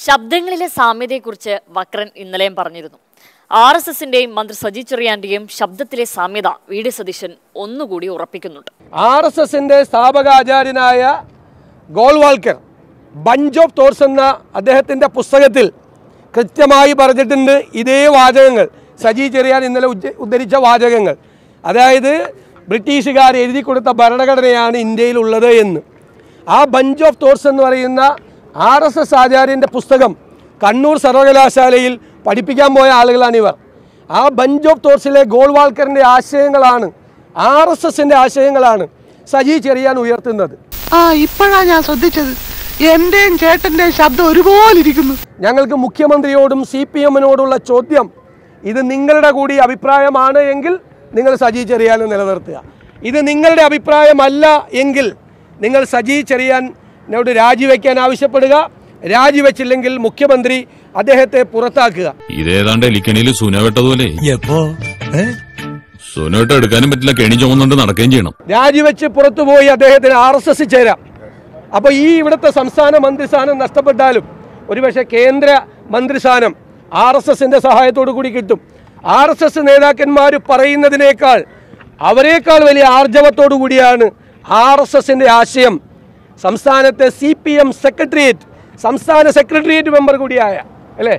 ശബ്ദങ്ങളിലെ സാമ്യതയെക്കുറിച്ച് വക്രൻ ഇന്നലെയും പറഞ്ഞിരുന്നു R S എസിന്റെയും മന്ത്രി സജി ചെറിയാന്റെയും ശബ്ദത്തിലെ സാമ്യത വി ഡി സതീശൻ ഒന്നുകൂടി ഉറപ്പിക്കുന്നുണ്ട് ആർ എസ് എസിൻ്റെ സ്ഥാപകാചാര്യനായ ഗോൾവാൾക്കർ ബഞ്ച് ഓഫ് തോർസ് എന്ന അദ്ദേഹത്തിൻ്റെ പുസ്തകത്തിൽ കൃത്യമായി പറഞ്ഞിട്ടുണ്ട് ഇതേ വാചകങ്ങൾ സജി ചെറിയാൻ ഇന്നലെ ഉജ്ജ- ഉദ്ധരിച്ച വാചകങ്ങൾ അതായത് ബ്രിട്ടീഷുകാർ എഴുതി കൊടുത്ത ഭരണഘടനയാണ് ഇന്ത്യയിലുള്ളത് എന്ന് ആ ബഞ്ച് ഓഫ് തോർസ് എന്ന് പറയുന്ന ആർ എസ് എസ് ആചാര്യൻ്റെ പുസ്തകം കണ്ണൂർ സർവകലാശാലയിൽ പഠിപ്പിക്കാൻ പോയ ആളുകളാണിവർ ആ ബഞ്ച് ഓഫ് തോർസിലെ ഗോൾവാൾക്കറിൻ്റെ ആശയങ്ങളാണ് ആർ എസ് എസിൻ്റെ ആശയങ്ങളാണ് സജി ചെറിയാൻ ഉയർത്തുന്നത് ആ ഇപ്പോഴാ ഞാൻ ശ്രദ്ധിച്ചത് എന്റെയും ചേട്ടന്റെയും ശബ്ദം ഒരുപോലെ ഇരിക്കുന്നു ഞങ്ങൾക്ക് മുഖ്യമന്ത്രിയോടും സി പി എമ്മിനോടുള്ള ചോദ്യം ഇത് നിങ്ങളുടെ കൂടി അഭിപ്രായമാണ് എങ്കിൽ നിങ്ങൾ സജി ചെറിയാനെ നിലനിർത്തുക ഇത് നിങ്ങളുടെ അഭിപ്രായമല്ല എങ്കിൽ നിങ്ങൾ സജി ചെറിയാനോട് രാജിവെക്കാൻ ആവശ്യപ്പെടുക രാജിവെച്ചില്ലെങ്കിൽ മുഖ്യമന്ത്രി അദ്ദേഹത്തെ പുറത്താക്കുക ഇതേതാണ്ട് എലിക്കണിയിൽ സുന വെട്ടതുപോലെ എപ്പോ ഏ സുന വെട്ട എടുക്കാനും പറ്റില്ല കെണി ചുമന്നുകൊണ്ട് നടക്കുകയും ചെയ്യണം രാജിവെച്ച് പുറത്തുപോയി അദ്ദേഹത്തിന് ആർ എസ് എസ് ചേരാം അപ്പോൾ ഈ ഇവിടുത്തെ സംസ്ഥാന മന്ത്രിസ്ഥാനം നഷ്ടപ്പെട്ടാലും ഒരുപക്ഷെ കേന്ദ്ര മന്ത്രിസ്ഥാനം ആർ എസ് എസിൻ്റെ സഹായത്തോടു കൂടി കിട്ടും ആർ എസ് എസ് നേതാക്കന്മാർ പറയുന്നതിനേക്കാൾ അവരെക്കാൾ വലിയ ആർജവത്തോടു കൂടിയാണ് ആർ എസ് എസിൻ്റെ ആശയം സംസ്ഥാനത്തെ സി പി എം സെക്രട്ടേറിയറ്റ് സംസ്ഥാന സെക്രട്ടേറിയറ്റ് മെമ്പർ കൂടിയായ അല്ലേ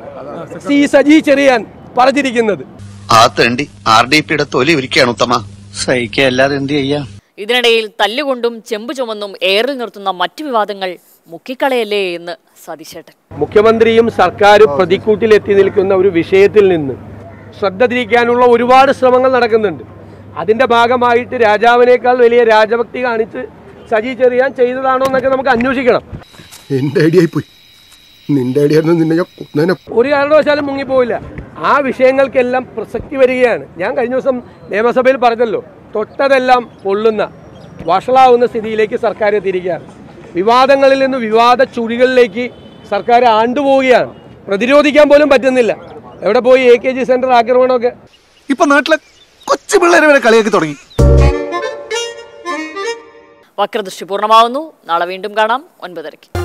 സി സജി ചെറിയാൻ പറഞ്ഞിരിക്കുന്നത് ആ തേണ്ടി ആർ ഡി പിയുടെ തൊലി ഒരുക്കുകയാണ് ഉത്തമ സഹിക്കുക അല്ലാതെ എന്ത് ചെയ്യാം ഇതിനിടയിൽ തല്ലുകൊണ്ടും ചെമ്പ് ചുമന്നും എയറിൽ നിർത്തുന്ന മറ്റു വിവാദങ്ങൾ മുക്കിക്കളയല്ലേ എന്ന് സതീശേട്ടൻ മുഖ്യമന്ത്രിയും സർക്കാരും പ്രതിക്കൂട്ടിലെത്തി നിൽക്കുന്ന ഒരു വിഷയത്തിൽ നിന്ന് ശ്രദ്ധ തിരിക്കാനുള്ള ഒരുപാട് ശ്രമങ്ങൾ നടക്കുന്നുണ്ട് അതിന്റെ ഭാഗമായിട്ട് രാജാവിനേക്കാൾ വലിയ രാജഭക്തി കാണിച്ച് സജി ചെറിയാൻ ചെയ്തതാണോ എന്നൊക്കെ നമുക്ക് അന്വേഷിക്കണം എന്റെ ഐഡിയ ആയിപ്പോയി നിന്റെ ഐഡിയ ആയിരുന്നു നിന്നെ ഞാൻ കൊന്നേനെ ഒരു കാരണവശാലും മുങ്ങിപ്പോവില്ല ആ വിഷയങ്ങൾക്കെല്ലാം പ്രസക്തി വരികയാണ് ഞാൻ കഴിഞ്ഞ ദിവസം നിയമസഭയിൽ പറഞ്ഞല്ലോ തൊട്ടതെല്ലാം പൊള്ളുന്ന വഷളാവുന്ന സ്ഥിതിയിലേക്ക് സർക്കാർ എത്തിയിരിക്കുകയാണ് വിവാദങ്ങളിൽ നിന്ന് വിവാദ ചുഴികളിലേക്ക് സർക്കാർ ആണ്ടുപോവുകയാണ് പ്രതിരോധിക്കാൻ പോലും പറ്റുന്നില്ല എവിടെ പോയി എ കെ ജി സെന്റർ ആക്രമണമൊക്കെ ഇപ്പൊ നാട്ടിലെ കൊച്ചു പിള്ളേരെ വരെ കളിയാക്കി തുടങ്ങി വക്രദൃഷ്ടി പൂർണ്ണമാവുന്നു നാളെ വീണ്ടും കാണാം ഒൻപതരയ്ക്ക്